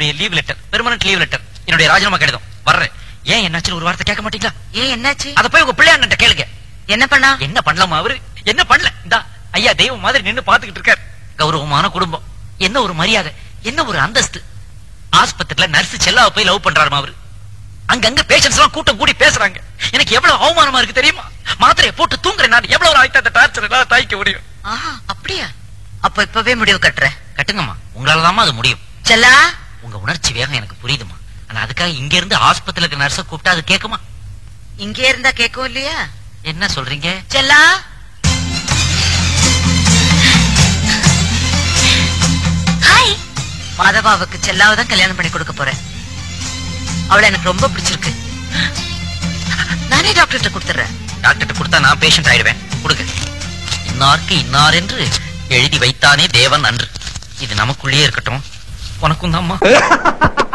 என்னுடைய leave letter permanent leave letter என்னுடைய ராஜினாமா கடிதம் வர்றேன் ஏன் என்னாச்சு ஒரு வார்த்தை கேட்க மாட்டீங்களா ஏன் என்னாச்சு அத போய் உங்க பிள்ளையாண்ட கேளுங்க என்ன பண்ணா என்ன பண்ணலாமா அவரு என்ன பண்ணல இந்தா ஐயா தெய்வம் மாதிரி நின்னு பாத்துக்கிட்டு இருக்காரு கௌரவமான குடும்பம் என்ன ஒரு மரியாதை என்ன ஒரு அந்தஸ்து ஆஸ்பத்திரியில நர்ஸ் செல்லாவை போய் லவ் பண்றாருமா அவரு அங்கங்க பேஷன்ஸ் எல்லாம் கூட்டம் கூடி பேசுறாங்க எனக்கு எவ்வளவு அவமானமா இருக்கு தெரியுமா மாத்திரையை போட்டு தூங்குறேன் நான் எவ்வளவு நாளைக்கு அந்த டார்ச்சர் எல்லாம் தாய்க்க முடியும் ஆஹா அப்படியா அப்ப இப்பவே முடிவு கட்டுறேன் கட்டுங்கம்மா உங்களாலதாம்மா அது முடியும் செல்லா உங்க உணர்ச்சி வேகம் எனக்கு புரியுதுமா ஆனா அதுக்காக இங்க இருந்து ஆஸ்பத்திரியில இருக்க நர்ஸ கூப்பிட்டா அது கேக்குமா இங்கே இருந்தா கேட்கும் இல்லையா என்ன சொல்றீங்க செல்லா ஹாய் மாதவாவுக்கு செல்லாவை தான் கல்யாணம் பண்ணி கொடுக்க போறேன் அவளை எனக்கு ரொம்ப பிடிச்சிருக்கு நானே டாக்டர்கிட்ட கொடுத்துறேன் டாக்டர் கொடுத்தா நான் பேஷண்ட் ஆயிடுவேன் கொடுங்க இன்னாருக்கு இன்னார் என்று எழுதி வைத்தானே தேவன் அன்று இது நமக்குள்ளேயே இருக்கட்டும் உனக்கும் தான்மா